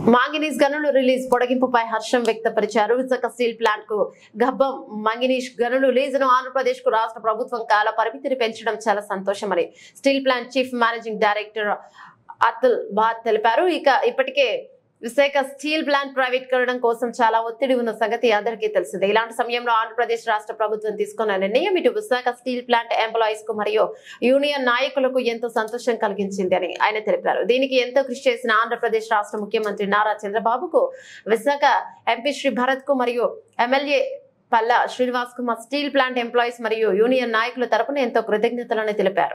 మాంగినీస్ గనులు రిలీజ్ పొడిగింపుపై హర్షం వ్యక్తపరిచారు Visakha steel plant కు గబ్బం మంగినీష్ గనులు లీజును ఆంధ్రప్రదేశ్ కు రాష్ట్ర ప్రభుత్వం కాల పరిమితిని పెంచడం చాలా సంతోషమని steel plant chief managing director Atul బాద్ తెలిపారు ఇక ఇప్పటికే విశాఖ స్టీల్ ప్లాంట్ ప్రైవేటీకరణ కోసం చాలా ఒత్తిడి ఉన్న సంగతి అందరికీ తెలిసిందే ఇలాంటి సమయంలో ఆంధ్రప్రదేశ్ రాష్ట్ర ప్రభుత్వం తీసుకున్న నిర్ణయం ఇటు విశాఖ స్టీల్ ప్లాంట్ ఎంప్లాయీస్ కు మరియు యూనియన్ నాయకులకు ఎంతో సంతోషం కలిగించింది అని ఆయన తెలిపారు దీనికి ఎంతో కృషి చేసిన ఆంధ్రప్రదేశ్ రాష్ట్ర ముఖ్యమంత్రి నారా చంద్రబాబుకు విశాఖ ఎంపీ శ్రీ భరత్ కు మరియు ఎమ్మెల్యే పల్లా శ్రీనివాస్ కు మా స్టీల్ ప్లాంట్ ఎంప్లాయీస్ మరియు యూనియన్ నాయకుల తరపున ఎంతో కృతజ్ఞతలను తెలిపారు